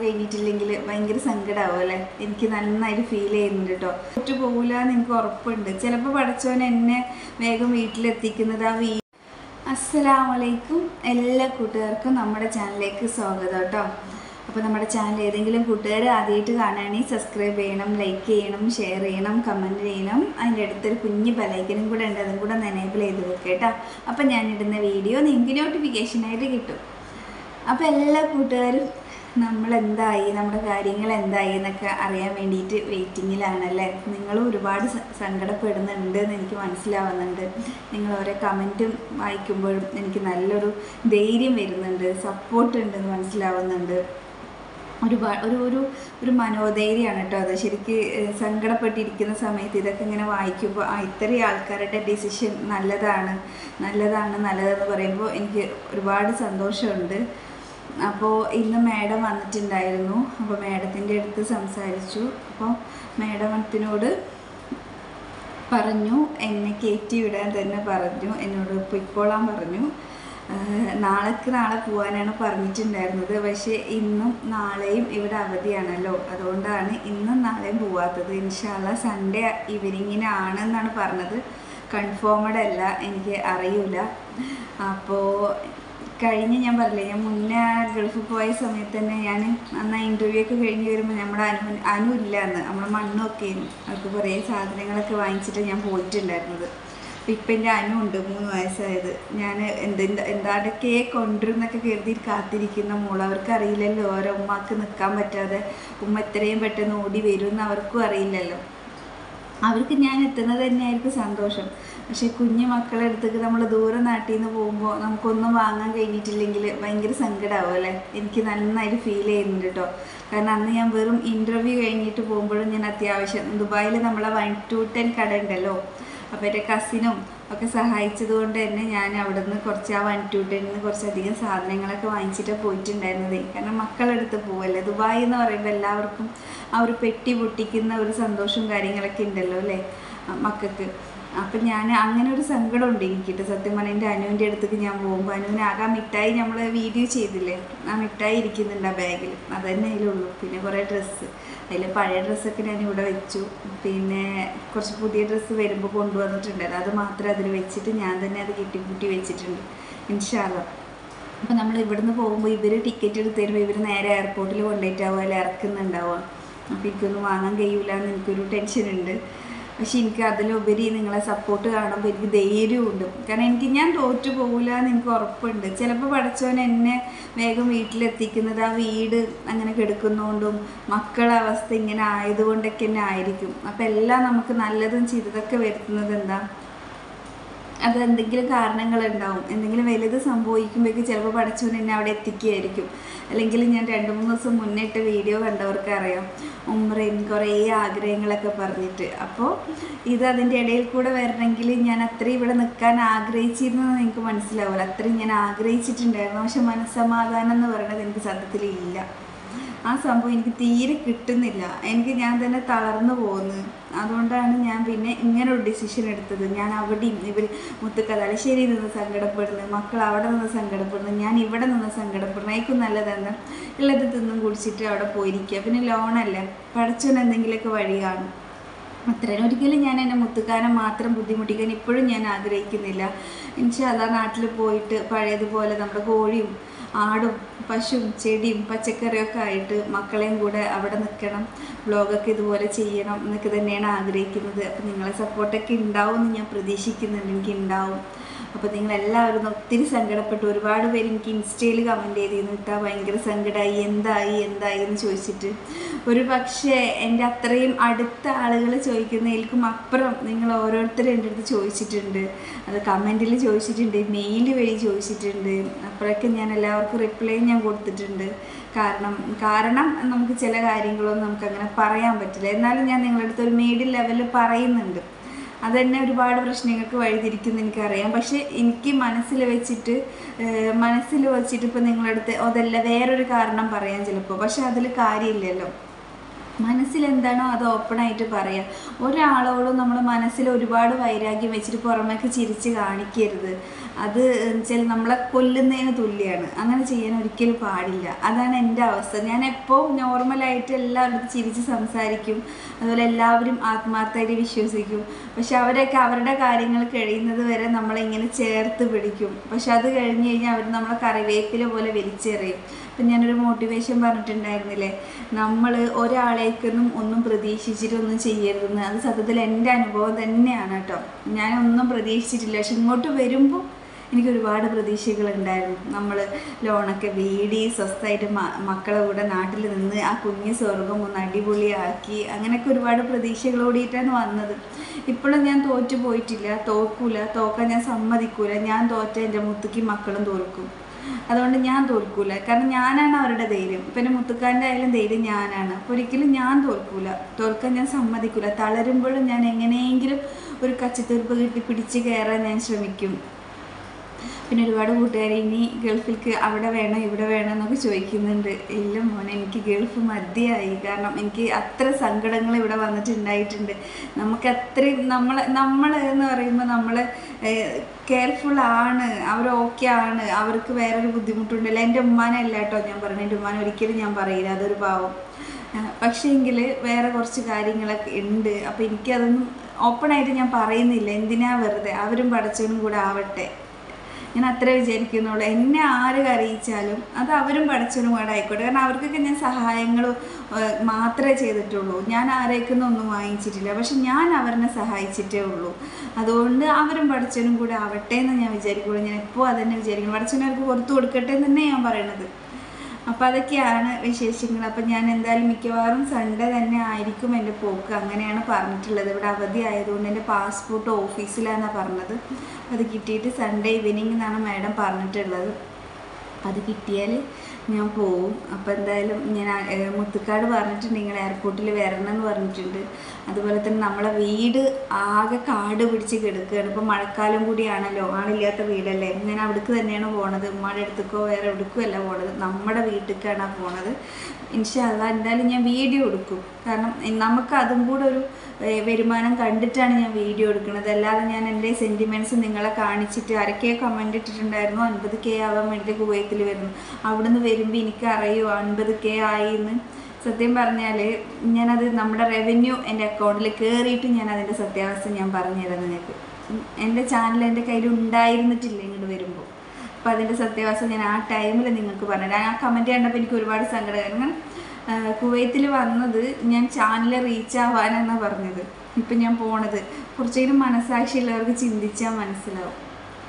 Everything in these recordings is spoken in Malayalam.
കഴിഞ്ഞിട്ടില്ലെങ്കിൽ ഭയങ്കര സങ്കടമാവും അല്ലേ എനിക്ക് നന്നായിട്ട് ഫീൽ ചെയ്യുന്നുണ്ട് കേട്ടോ ഒറ്റ പോകില്ല എന്ന് എനിക്ക് ഉറപ്പുണ്ട് ചിലപ്പോൾ പഠിച്ചവൻ എന്നെ വേഗം വീട്ടിലെത്തിക്കുന്നത് ആ വീ അസ്സലാമലൈക്കും എല്ലാ കൂട്ടുകാർക്കും നമ്മുടെ ചാനലിലേക്ക് സ്വാഗതം കേട്ടോ അപ്പോൾ നമ്മുടെ ചാനൽ ഏതെങ്കിലും കൂട്ടുകാർ ആദ്യമായിട്ട് കാണുകയാണെങ്കിൽ സബ്സ്ക്രൈബ് ചെയ്യണം ലൈക്ക് ചെയ്യണം ഷെയർ ചെയ്യണം കമൻറ്റ് ചെയ്യണം അതിൻ്റെ അടുത്തൊരു കുഞ്ഞ് ബലൈക്കനും കൂടെ ഉണ്ട് അതും കൂടെ ഒന്ന് എനേബിൾ ചെയ്ത് വെക്കുക കേട്ടോ അപ്പോൾ ഞാനിടുന്ന വീഡിയോ നിങ്ങൾക്ക് നോട്ടിഫിക്കേഷനായിട്ട് കിട്ടും അപ്പോൾ എല്ലാ കൂട്ടുകാരും നമ്മൾ എന്തായി നമ്മുടെ കാര്യങ്ങൾ എന്തായി എന്നൊക്കെ അറിയാൻ വേണ്ടിയിട്ട് വെയിറ്റിങ്ങിലാണല്ലേ നിങ്ങൾ ഒരുപാട് സ- സങ്കടപ്പെടുന്നുണ്ട് എന്ന് എനിക്ക് മനസ്സിലാവുന്നുണ്ട് നിങ്ങൾ ഓരോ കമൻറ്റും വായിക്കുമ്പോഴും എനിക്ക് നല്ലൊരു ധൈര്യം വരുന്നുണ്ട് സപ്പോർട്ട് ഉണ്ടെന്ന് മനസ്സിലാവുന്നുണ്ട് ഒരുപാട് ഒരു ഒരു ഒരു മനോധൈര്യമാണ് കേട്ടോ അത് ശരിക്ക് ഏഹ്, സങ്കടപ്പെട്ടിരിക്കുന്ന സമയത്ത് ഇതൊക്കെ ഇങ്ങനെ വായിക്കുമ്പോൾ ആ ഇത്രയും ആൾക്കാരുടെ ഡിസിഷൻ നല്ലതാണ് നല്ലതാണ് നല്ലതെന്ന് പറയുമ്പോൾ എനിക്ക് ഒരുപാട് സന്തോഷമുണ്ട് അപ്പോൾ ഇന്ന് മാഡം വന്നിട്ടുണ്ടായിരുന്നു അപ്പോൾ മാഡത്തിൻ്റെ അടുത്ത് സംസാരിച്ചു അപ്പോൾ മാഡത്തിനോട് പറഞ്ഞു എന്നെ കയറ്റി വിടാൻ തന്നെ പറഞ്ഞു എന്നോട് പൊയ്ക്കോളാൻ പറഞ്ഞു ആഹ് നാളേക്ക് നാളെ പോകാനാണ് പറഞ്ഞിട്ടുണ്ടായിരുന്നത് പക്ഷേ ഇന്നും നാളെയും ഇവിടെ അവധിയാണല്ലോ അതുകൊണ്ടാണ് ഇന്നും നാളെയും പോവാത്തത് ഇൻഷാല്ല സൺഡേ ഈവനിങ്ങിനാണ് എന്നാണ് പറഞ്ഞത് കൺഫേംഡ് അല്ല എനിക്ക് അറിയില്ല അപ്പോൾ കഴിഞ്ഞ് ഞാൻ പറഞ്ഞില്ലേ ഞാൻ മുന്നേ ഗൾഫിൽ പോയ സമയത്ത് തന്നെ ഞാൻ അന്ന് ഇൻ്റർവ്യൂ ഒക്കെ കഴിഞ്ഞ് വരുമ്പോൾ നമ്മുടെ അനു അനു ഇല്ല എന്ന് നമ്മുടെ മണ്ണൊക്കെ ആയിരുന്നു അവർക്ക് കുറേ സാധനങ്ങളൊക്കെ വാങ്ങിച്ചിട്ട് ഞാൻ പോയിട്ടുണ്ടായിരുന്നത് അപ്പം ഇപ്പം എൻ്റെ അനു ഉണ്ട് മൂന്ന് വയസ്സായത് ഞാൻ എന്ത് എന്ത് എന്താടൊക്കെ കൊണ്ടുവരുന്നൊക്കെ കരുതി കാത്തിരിക്കുന്ന മോൾ അവർക്ക് അറിയില്ലല്ലോ ഓരോ ഉമ്മാക്ക് നിൽക്കാൻ പറ്റാതെ ഉമ്മ എത്രയും പെട്ടെന്ന് ഓടി വരുമെന്ന് അവർക്കും അറിയില്ലല്ലോ അവർക്ക് ഞാൻ എത്തുന്നത് തന്നെയായിരിക്കും സന്തോഷം പക്ഷെ കുഞ്ഞു മക്കളെ അടുത്തേക്ക് നമ്മൾ ദൂരെ നാട്ടിൽ നിന്ന് പോകുമ്പോൾ നമുക്കൊന്നും വാങ്ങാൻ കഴിഞ്ഞിട്ടില്ലെങ്കിൽ ഭയങ്കര സങ്കടമാവും അല്ലേ എനിക്ക് നന്നായിട്ട് ഫീൽ ചെയ്യുന്നുണ്ട് കേട്ടോ കാരണം അന്ന് ഞാൻ വെറും ഇൻ്റർവ്യൂ കഴിഞ്ഞിട്ട് പോകുമ്പോഴും ഞാൻ അത്യാവശ്യം ദുബായിൽ നമ്മളെ വൺ ടു ടെൻ കട ഉണ്ടല്ലോ അപ്പോൾ എൻ്റെ കസിനും ഒക്കെ സഹായിച്ചത് കൊണ്ട് തന്നെ ഞാൻ അവിടെ നിന്ന് കുറച്ച് ആ വൺ ടു ടെന്നിന് കുറച്ചധികം സാധനങ്ങളൊക്കെ വാങ്ങിച്ചിട്ട് പോയിട്ടുണ്ടായിരുന്നത് കാരണം മക്കളെടുത്ത് പോവല്ലേ ദുബായ് എന്ന് പറയുമ്പോൾ എല്ലാവർക്കും ആ ഒരു പെട്ടി പൊട്ടിക്കുന്ന ഒരു സന്തോഷവും കാര്യങ്ങളൊക്കെ ഉണ്ടല്ലോ അല്ലേ ആ മക്കൾക്ക് അപ്പം ഞാൻ അങ്ങനെ ഒരു സങ്കടമുണ്ട് എനിക്കിട്ട് സത്യം പറഞ്ഞാൽ എൻ്റെ അനുവിൻ്റെ അടുത്തേക്ക് ഞാൻ പോകുമ്പോൾ അനുവിന് ആകെ ആ മിഠായി നമ്മൾ വീഡിയോ ചെയ്തില്ലേ ആ മിഠായി ഇരിക്കുന്നുണ്ട് ആ ബാഗിൽ അത് തന്നെ അതിലുള്ളൂ പിന്നെ കുറേ ഡ്രസ്സ് അതിൽ പഴയ ഡ്രസ്സൊക്കെ ഞാൻ ഇവിടെ വെച്ചു പിന്നെ കുറച്ച് പുതിയ ഡ്രസ്സ് വരുമ്പോൾ കൊണ്ടുവന്നിട്ടുണ്ടായിരുന്നു അത് മാത്രം അതിൽ വെച്ചിട്ട് ഞാൻ തന്നെ അത് കെട്ടിപ്പൂട്ടി വെച്ചിട്ടുണ്ട് ഇൻഷാല്ല അപ്പോൾ നമ്മൾ ഇവിടുന്ന് പോകുമ്പോൾ ഇവർ ടിക്കറ്റ് എടുത്ത് തരുമ്പോൾ ഇവർ നേരെ എയർപോർട്ടിൽ കൊണ്ടുപോയിട്ടാവുക അല്ലെ ഇറക്കുന്നുണ്ടാവുക അപ്പോൾ എനിക്കൊന്നും വാങ്ങാൻ കഴിയൂല എന്ന് എനിക്കൊരു ടെൻഷനുണ്ട് പക്ഷെ എനിക്ക് അതിലുപരി നിങ്ങളെ സപ്പോർട്ട് കാണുമ്പോൾ എനിക്ക് ധൈര്യമുണ്ട് കാരണം എനിക്ക് ഞാൻ തോറ്റു പോകില്ല എന്ന് എനിക്ക് ഉറപ്പുണ്ട് ചിലപ്പോൾ പഠിച്ചവൻ എന്നെ വേഗം വീട്ടിലെത്തിക്കുന്നത് ആ വീട് അങ്ങനെ കിടക്കുന്നതുകൊണ്ടും മക്കളെ അവസ്ഥ ഇങ്ങനെ ആയതുകൊണ്ടൊക്കെ തന്നെ ആയിരിക്കും അപ്പം എല്ലാം നമുക്ക് നല്ലതും ചെയ്തതൊക്കെ വരുത്തുന്നത് എന്താ അത് എന്തെങ്കിലും കാരണങ്ങളുണ്ടാവും എന്തെങ്കിലും വലുത് സംഭവിക്കുമ്പോഴേക്ക് ചിലപ്പോൾ പഠിച്ചവൻ എന്നെ അവിടെ എത്തിക്കുകയായിരിക്കും അല്ലെങ്കിൽ ഞാൻ രണ്ട് മൂന്ന് ദിവസം മുന്നിട്ട് വീഡിയോ കണ്ടവർക്ക് അറിയാം ഉമ്രയും കുറേ ആഗ്രഹങ്ങളൊക്കെ പറഞ്ഞിട്ട് അപ്പോൾ ഇത് അതിൻ്റെ ഇടയിൽ കൂടെ വരണമെങ്കിൽ ഞാൻ അത്രയും ഇവിടെ നിൽക്കാൻ ആഗ്രഹിച്ചിരുന്നു എന്ന് എനിക്ക് മനസ്സിലാവില്ല അത്രയും ഞാൻ ആഗ്രഹിച്ചിട്ടുണ്ടായിരുന്നു പക്ഷെ മനസ്സമാധാനം എന്ന് പറയുന്നത് എനിക്ക് സത്യത്തിൽ ഇല്ല ആ സംഭവം എനിക്ക് തീരെ കിട്ടുന്നില്ല എനിക്ക് ഞാൻ തന്നെ തളർന്നു പോകുന്നു അതുകൊണ്ടാണ് ഞാൻ പിന്നെ ഇങ്ങനെ ഒരു ഡിസിഷൻ എടുത്തത് ഞാൻ അവിടെയും ഇവർ മുത്തുക്കതലശ്ശേരി നിന്ന് സങ്കടപ്പെടുന്നു മക്കൾ അവിടെ നിന്ന് സങ്കടപ്പെടുന്നു ഞാൻ ഇവിടെ നിന്ന് സങ്കടപ്പെടുന്നു അതിക്കും നല്ലതെന്ന് ഉള്ളത് തിന്നും കുടിച്ചിട്ട് അവിടെ പോയിരിക്കുക പിന്നെ ലോണല്ലേ പഠിച്ചവൻ എന്തെങ്കിലുമൊക്കെ വഴി കാണും അത്രയും ഒരിക്കലും ഞാൻ എൻ്റെ മുത്തുക്കാനെ മാത്രം ബുദ്ധിമുട്ടിക്കാൻ ഇപ്പോഴും ഞാൻ ആഗ്രഹിക്കുന്നില്ല ഇൻഷാല്ല നാട്ടിൽ പോയിട്ട് പഴയതുപോലെ നമ്മുടെ കോഴിയും ആടും പശുവും ചെടിയും പച്ചക്കറിയൊക്കെ ആയിട്ട് മക്കളെയും കൂടെ അവിടെ നിൽക്കണം വ്ലോഗൊക്കെ ഇതുപോലെ ചെയ്യണം എന്നൊക്കെ തന്നെയാണ് ആഗ്രഹിക്കുന്നത് അപ്പോൾ നിങ്ങളെ സപ്പോർട്ടൊക്കെ ഉണ്ടാവും എന്ന് ഞാൻ പ്രതീക്ഷിക്കുന്നുണ്ട് എനിക്ക് ഉണ്ടാവും അപ്പോൾ നിങ്ങളെല്ലാവരും ഒന്ന് ഒത്തിരി സങ്കടപ്പെട്ടു ഒരുപാട് പേര് എനിക്ക് ഇൻസ്റ്റയിൽ കമൻറ്റ് ചെയ്തിരുന്നു ഇട്ടാ ഭയങ്കര സങ്കടമായി എന്തായി എന്തായി എന്ന് ചോദിച്ചിട്ട് ഒരു പക്ഷേ എൻ്റെ അത്രയും അടുത്ത ആളുകൾ ചോദിക്കുന്നതിൽക്കും അപ്പുറം നിങ്ങൾ ഓരോരുത്തരും എൻ്റെ അടുത്ത് ചോദിച്ചിട്ടുണ്ട് അത് കമൻറ്റിൽ ചോദിച്ചിട്ടുണ്ട് മെയിൽ വഴി ചോദിച്ചിട്ടുണ്ട് അപ്പോഴൊക്കെ ഞാൻ എല്ലാവർക്കും റിപ്ലൈ ഞാൻ കൊടുത്തിട്ടുണ്ട് കാരണം കാരണം നമുക്ക് ചില കാര്യങ്ങളൊന്നും നമുക്കങ്ങനെ പറയാൻ പറ്റില്ല എന്നാലും ഞാൻ നിങ്ങളുടെ അടുത്ത് ഒരു മെയ്ഡിൽ ലെവലിൽ പറയുന്നുണ്ട് അത് തന്നെ ഒരുപാട് പ്രശ്നങ്ങൾക്ക് വഴിതിരിക്കുന്നു എനിക്കറിയാം പക്ഷെ എനിക്ക് മനസ്സിൽ വെച്ചിട്ട് ഏഹ് മനസ്സിൽ വെച്ചിട്ട് ഇപ്പോൾ നിങ്ങളടുത്ത് അതല്ല വേറൊരു കാരണം പറയാം ചിലപ്പോൾ പക്ഷെ അതിൽ കാര്യമില്ലല്ലോ മനസ്സിലെന്താണോ അത് ഓപ്പണായിട്ട് പറയാം ഒരാളോടും നമ്മൾ മനസ്സിൽ ഒരുപാട് വൈരാഗ്യം വെച്ചിട്ട് പുറമേക്ക് ചിരിച്ച് കാണിക്കരുത് അത് വെച്ചാൽ നമ്മളെ കൊല്ലുന്നതിന് തുല്യമാണ് അങ്ങനെ ചെയ്യാൻ ഒരിക്കലും പാടില്ല അതാണ് എൻ്റെ അവസ്ഥ ഞാൻ എപ്പോൾ നോർമലായിട്ട് എല്ലാവരും ചിരിച്ച് സംസാരിക്കും അതുപോലെ എല്ലാവരും ആത്മാർത്ഥമായിട്ട് വിശ്വസിക്കും പക്ഷെ അവരൊക്കെ അവരുടെ കാര്യങ്ങൾ കഴിയുന്നത് വരെ നമ്മളിങ്ങനെ ചേർത്ത് പിടിക്കും പക്ഷെ അത് കഴിഞ്ഞ് കഴിഞ്ഞാൽ അവർ നമ്മളെ കറിവേപ്പില പോലെ വലിച്ചെറിയും ഇപ്പം ഞാനൊരു മോട്ടിവേഷൻ പറഞ്ഞിട്ടുണ്ടായിരുന്നില്ലേ നമ്മൾ ഒരാളേക്കൊന്നും ഒന്നും പ്രതീക്ഷിച്ചിട്ടൊന്നും ചെയ്യരുതെന്ന് അത് സത്യത്തിൽ എൻ്റെ അനുഭവം തന്നെയാണ് കേട്ടോ ഞാനൊന്നും പ്രതീക്ഷിച്ചിട്ടില്ല പക്ഷെ ഇങ്ങോട്ട് വരുമ്പോൾ എനിക്ക് ഒരുപാട് പ്രതീക്ഷകളുണ്ടായിരുന്നു നമ്മൾ ലോണൊക്കെ വീടി സ്വസ്ഥമായിട്ട് മ മക്കളെ കൂടെ നാട്ടിൽ നിന്ന് ആ കുഞ്ഞു സ്വർഗം ഒന്ന് അടിപൊളിയാക്കി അങ്ങനെയൊക്കെ ഒരുപാട് പ്രതീക്ഷകളോടിയിട്ടാണ് വന്നത് ഇപ്പോഴും ഞാൻ തോറ്റു പോയിട്ടില്ല തോക്കൂല തോക്കാൻ ഞാൻ സമ്മതിക്കൂല ഞാൻ തോറ്റ എൻ്റെ മുത്തുക്കി മക്കളും തോൽക്കും അതുകൊണ്ട് ഞാൻ തോൽക്കൂല കാരണം ഞാനാണ് അവരുടെ ധൈര്യം ഇപ്പം എൻ്റെ മുത്തുക്കാരൻ്റെ ആയാലും ധൈര്യം ഞാനാണ് അപ്പോൾ ഒരിക്കലും ഞാൻ തോൽക്കൂല തോൽക്കാൻ ഞാൻ സമ്മതിക്കൂല തളരുമ്പോഴും ഞാൻ എങ്ങനെയെങ്കിലും ഒരു കച്ചിത്തീർപ്പ് കിട്ടി പിടിച്ച് കയറാൻ ഞാൻ ശ്രമിക്കും പിന്നെ ഒരുപാട് കൂട്ടുകാർ ഇനി ഗൾഫിലേക്ക് അവിടെ വേണം ഇവിടെ വേണം എന്നൊക്കെ ചോദിക്കുന്നുണ്ട് ഇല്ല മോനെ എനിക്ക് ഗൾഫ് മതിയായി കാരണം എനിക്ക് അത്ര സങ്കടങ്ങൾ ഇവിടെ വന്നിട്ടുണ്ടായിട്ടുണ്ട് നമുക്ക് അത്രയും നമ്മൾ നമ്മൾ എന്ന് പറയുമ്പോൾ നമ്മൾ കെയർഫുൾ ആണ് അവർ ഓക്കെ ആണ് അവർക്ക് വേറൊരു ബുദ്ധിമുട്ടുണ്ടല്ലോ എൻ്റെ ഉമ്മാനെ അല്ല കേട്ടോ ഞാൻ പറഞ്ഞു എൻ്റെ ഉമ്മാനെ ഒരിക്കലും ഞാൻ പറയില്ല അതൊരു പാവം പക്ഷേ എങ്കിൽ വേറെ കുറച്ച് കാര്യങ്ങളൊക്കെ ഉണ്ട് അപ്പോൾ എനിക്കതൊന്നും ഓപ്പണായിട്ട് ഞാൻ പറയുന്നില്ല എന്തിനാ വെറുതെ അവരും പഠിച്ചവനും കൂടെ ആവട്ടെ ഞാൻ അത്ര വിചാരിക്കുന്നുള്ളൂ എന്നെ ആര് അറിയിച്ചാലും അത് അവരും പഠിച്ചവനും കൂടെ ആയിക്കോട്ടെ കാരണം അവർക്കൊക്കെ ഞാൻ സഹായങ്ങൾ മാത്രമേ ചെയ്തിട്ടുള്ളൂ ഞാൻ ആരേക്കൊന്നും ഒന്നും വാങ്ങിച്ചിട്ടില്ല പക്ഷെ ഞാൻ അവരെ സഹായിച്ചിട്ടേ ഉള്ളൂ അതുകൊണ്ട് അവരും പഠിച്ചവനും കൂടെ ആവട്ടെ എന്ന് ഞാൻ വിചാരിക്കുള്ളൂ ഞാൻ എപ്പോൾ അതന്നെ വിചാരിക്കുന്നു പഠിച്ചവനവർക്ക് പുറത്തു കൊടുക്കട്ടെ എന്ന് തന്നെ ഞാൻ പറയണത് അപ്പോൾ അതൊക്കെയാണ് വിശേഷങ്ങൾ അപ്പം ഞാൻ എന്തായാലും മിക്കവാറും സൺഡേ തന്നെ ആയിരിക്കും എൻ്റെ പോക്ക് അങ്ങനെയാണ് പറഞ്ഞിട്ടുള്ളത് ഇവിടെ അവധി ആയതുകൊണ്ട് എൻ്റെ പാസ്പോർട്ട് ഓഫീസിലാണെന്നാണ് പറഞ്ഞത് അത് കിട്ടിയിട്ട് സൺഡേ ഈവനിങ് എന്നാണ് മാഡം പറഞ്ഞിട്ടുള്ളത് അത് കിട്ടിയാൽ ഞാൻ പോവും അപ്പോൾ എന്തായാലും ഞാൻ ആ, ഏ, മുത്തുക്കാട് പറഞ്ഞിട്ടുണ്ട് നിങ്ങൾ എയർപോർട്ടിൽ വരണം എന്ന് പറഞ്ഞിട്ടുണ്ട് അതുപോലെ തന്നെ നമ്മളെ വീട് ആകെ കാട് പിടിച്ച് കിടക്കുകയാണ് ഇപ്പോൾ മഴക്കാലം കൂടിയാണല്ലോ ആളില്ലാത്ത വീടല്ലേ ഞാൻ അവിടേക്ക് തന്നെയാണ് പോണത് ഉമ്മയുടെ അടുത്തേക്കോ വേറെ എവിടേക്കോ അല്ല പോണത് നമ്മുടെ വീട്ടിലേക്കാണ് പോണത് ഇൻഷാല്ല എന്തായാലും ഞാൻ വീഡിയോ എടുക്കും കാരണം എ- നമുക്ക് അതും കൂടെ ഒരു ഏ, വരുമാനം കണ്ടിട്ടാണ് ഞാൻ വീഡിയോ എടുക്കുന്നത് അല്ലാതെ ഞാൻ എൻ്റെ സെൻറ്റിമെൻറ്റ്സ് നിങ്ങളെ കാണിച്ചിട്ട് ആരൊക്കെ കമൻറ്റ് ഇട്ടിട്ടുണ്ടായിരുന്നു അൻപത് കെ ആവാൻ വേണ്ടിയിട്ട് കുവൈത്തിൽ വരുന്നു അവിടുന്ന് വരുമ്പോൾ എനിക്ക് അറിയോ അൻപത് കെ ആയി എന്ന് സത്യം പറഞ്ഞാൽ ഞാനത് നമ്മുടെ റവന്യൂ എൻ്റെ അക്കൗണ്ടിൽ കയറിയിട്ട് ഞാൻ അതിൻ്റെ സത്യാവസ്ഥ ഞാൻ പറഞ്ഞുതരാം നിങ്ങൾക്ക് ഉം, എൻ്റെ ചാനൽ എൻ്റെ കയ്യിൽ ഉണ്ടായിരുന്നിട്ടില്ല ഇങ്ങോട്ട് വരുമ്പോൾ അപ്പോൾ അതിൻ്റെ സത്യാവസ്ഥ ഞാൻ ആ ടൈമിൽ നിങ്ങൾക്ക് പറഞ്ഞു ആ കമൻറ്റ് കണ്ടപ്പോൾ എനിക്ക് ഒരുപാട് സങ്കടം കാരണം കുവൈത്തിൽ വന്നത് ഞാൻ ചാനൽ റീച്ച് ആവാനാണെന്നാണ് പറഞ്ഞത് ഇപ്പം ഞാൻ പോണത് കുറച്ചെങ്കിലും മനസ്സാക്ഷിയുള്ളവർക്ക് ചിന്തിച്ചാൽ മനസ്സിലാവും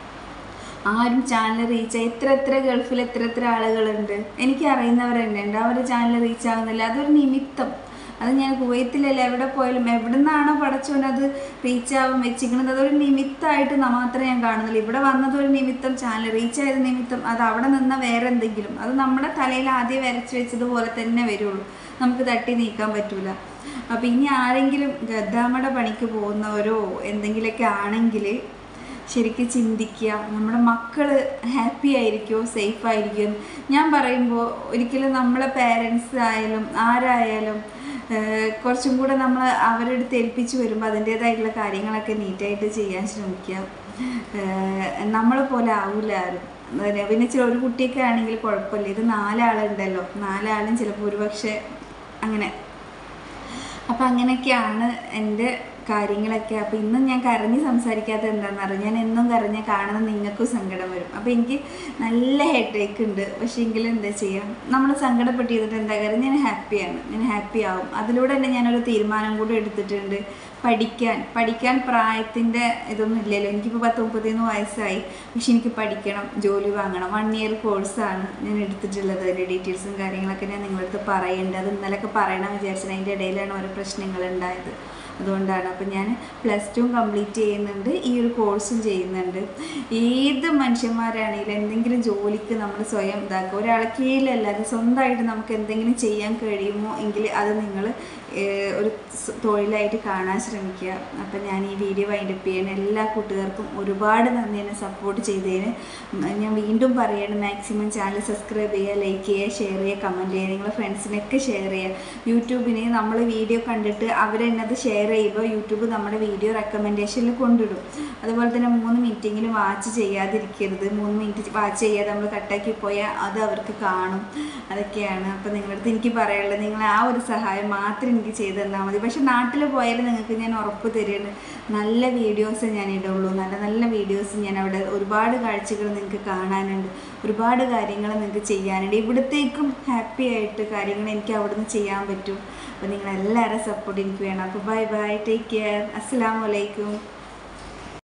ആരും ചാനൽ റീച്ച് എത്ര എത്ര ഗൾഫിൽ എത്ര എത്ര ആളുകളുണ്ട് എനിക്ക് അറിയുന്നവർ തന്നെ ഉണ്ട് അവർ ചാനൽ റീച്ച് ആവുന്നില്ല അതൊരു നിമിത്തം അത് ഞാൻ കുവൈത്തിലല്ല എവിടെ പോയാലും എവിടെ നിന്നാണോ പടച്ചോണ്ട് അത് റീച്ച് ആവാൻ വെച്ചിരിക്കുന്നത് അതൊരു നിമിത്തമായിട്ട് ന- മാത്രമേ ഞാൻ കാണുന്നുള്ളൂ ഇവിടെ വന്നത് ഒരു നിമിത്തം ചാനൽ റീച്ച് ആയത് നിമിത്തം അത് അവിടെ നിന്ന വേറെ എന്തെങ്കിലും അത് നമ്മുടെ തലയിൽ ആദ്യം വരച്ച് വെച്ചതുപോലെ തന്നെ വരുള്ളൂ നമുക്ക് തട്ടി നീക്കാൻ പറ്റൂല അപ്പം ഇനി ആരെങ്കിലും ഗദ്ദാമയുടെ പണിക്ക് പോകുന്നവരോ എന്തെങ്കിലുമൊക്കെ ആണെങ്കിൽ ശരിക്കും ചിന്തിക്കുക നമ്മുടെ മക്കൾ ഹാപ്പി ആയിരിക്കുമോ സേഫ് ആയിരിക്കും ഞാൻ പറയുമ്പോൾ ഒരിക്കലും നമ്മളെ പേരൻസ് ആയാലും ആരായാലും ഏഹ്, കുറച്ചും കൂടെ നമ്മൾ അവരുടെ അടുത്ത് ഏൽപ്പിച്ച് വരുമ്പോൾ അതിൻ്റേതായിട്ടുള്ള കാര്യങ്ങളൊക്കെ നീറ്റായിട്ട് ചെയ്യാൻ ശ്രമിക്കുക ഏഹ്, നമ്മളെ പോലെ ആവില്ല ആരും അതെ, പിന്നെ ചില ഒരു കുട്ടിയൊക്കെ ആണെങ്കിൽ കുഴപ്പമില്ല ഇത് നാലാളുണ്ടല്ലോ നാലാളും ചിലപ്പോൾ ഒരുപക്ഷെ അങ്ങനെ അപ്പം അങ്ങനെയൊക്കെയാണ് എൻ്റെ കാര്യങ്ങളൊക്കെ അപ്പോൾ ഇന്നും ഞാൻ കരഞ്ഞ് സംസാരിക്കാത്തത് എന്താണെന്ന് അറിയാം ഞാൻ എന്നും കരഞ്ഞ് കാണുന്ന നിങ്ങൾക്കും സങ്കടം വരും അപ്പോൾ എനിക്ക് നല്ല ഹെഡേക്ക് ഉണ്ട് പക്ഷേ എങ്കിലും എന്താ ചെയ്യാം നമ്മൾ സങ്കടപ്പെട്ട് ചെയ്തിട്ട് എന്താ കാര്യം ഞാൻ ഹാപ്പിയാണ് ഞാൻ ഹാപ്പി ആവും അതിലൂടെ തന്നെ ഞാനൊരു തീരുമാനം കൂടി എടുത്തിട്ടുണ്ട് പഠിക്കാൻ പഠിക്കാൻ പ്രായത്തിൻ്റെ ഇതൊന്നും ഇല്ലല്ലോ എനിക്കിപ്പോൾ പത്ത് മുപ്പത്തിയൊന്ന് വയസ്സായി പക്ഷെ എനിക്ക് പഠിക്കണം ജോലി വാങ്ങണം വൺ ഇയർ കോഴ്സാണ് ഞാൻ എടുത്തിട്ടുള്ളത് അതിൻ്റെ ഡീറ്റെയിൽസും കാര്യങ്ങളൊക്കെ ഞാൻ നിങ്ങളടുത്ത് പറയേണ്ടത് അത് ഇന്നലെയൊക്കെ പറയണം വിചാരിച്ചത് അതിൻ്റെ ഇടയിലാണ് ഓരോ പ്രശ്നങ്ങൾ ഉണ്ടായത് അതുകൊണ്ടാണ് അപ്പം ഞാൻ പ്ലസ് ടു കംപ്ലീറ്റ് ചെയ്യുന്നുണ്ട് ഈ ഒരു കോഴ്സും ചെയ്യുന്നുണ്ട് ഏത് മനുഷ്യന്മാരാണെങ്കിലും എന്തെങ്കിലും ജോലിക്ക് നമ്മൾ സ്വയം ഇതാക്കുക ഒരാളെ കീഴിലല്ലാതെ സ്വന്തമായിട്ട് നമുക്ക് എന്തെങ്കിലും ചെയ്യാൻ കഴിയുമോ എങ്കിൽ അത് നിങ്ങൾ ഒരു സ് തൊഴിലായിട്ട് കാണാൻ ശ്രമിക്കുക അപ്പം ഞാൻ ഈ വീഡിയോ വൈൻഡപ്പ് ചെയ്യാൻ എല്ലാ കൂട്ടുകാർക്കും ഒരുപാട് നന്ദി എന്നെ സപ്പോർട്ട് ചെയ്തതിന് ഉം, ഞാൻ വീണ്ടും പറയാണ് മാക്സിമം ചാനൽ സബ്സ്ക്രൈബ് ചെയ്യുക ലൈക്ക് ചെയ്യുക ഷെയർ ചെയ്യുക കമൻറ്റ് ചെയ്യുക നിങ്ങളുടെ ഫ്രണ്ട്സിനൊക്കെ ഷെയർ ചെയ്യുക യൂട്യൂബിന് നമ്മൾ വീഡിയോ കണ്ടിട്ട് അവരെന്നത് ഷെയർ ഷെയർ ചെയ്യുമ്പോൾ യൂട്യൂബ് നമ്മുടെ വീഡിയോ റെക്കമെൻഡേഷനിൽ കൊണ്ടിടും അതുപോലെ തന്നെ മൂന്ന് മിനിറ്റെങ്കിലും വാച്ച് ചെയ്യാതിരിക്കരുത് മൂന്ന് മിനിറ്റ് വാച്ച് ചെയ്യാതെ നമ്മൾ കട്ടാക്കി പോയാൽ അത് അവർക്ക് കാണും അതൊക്കെയാണ് അപ്പോൾ നിങ്ങളുടെ അടുത്ത് എനിക്ക് പറയാനുള്ളത് നിങ്ങൾ ആ ഒരു സഹായം മാത്രം എനിക്ക് ചെയ്തു തന്നാൽ മതി പക്ഷെ നാട്ടിൽ പോയാൽ നിങ്ങൾക്ക് ഞാൻ ഉറപ്പ് തരുന്നു നല്ല വീഡിയോസ് ഞാൻ ഇടുള്ളൂ നല്ല നല്ല വീഡിയോസ് ഞാൻ അവിടെ ഒരുപാട് കാഴ്ചകൾ നിങ്ങൾക്ക് കാണാനുണ്ട് ഒരുപാട് കാര്യങ്ങൾ നിങ്ങൾക്ക് ചെയ്യാനുണ്ട് ഇവിടത്തേക്കും ഹാപ്പി ആയിട്ട് കാര്യങ്ങൾ എനിക്ക് അവിടുന്ന് ചെയ്യാൻ പറ്റും അപ്പോൾ നിങ്ങളെല്ലാവരും സപ്പോർട്ട് എനിക്ക് വേണം അപ്പോൾ ബൈ ബൈ ടേക്ക് കെയർ അസ്സാം വലൈക്കും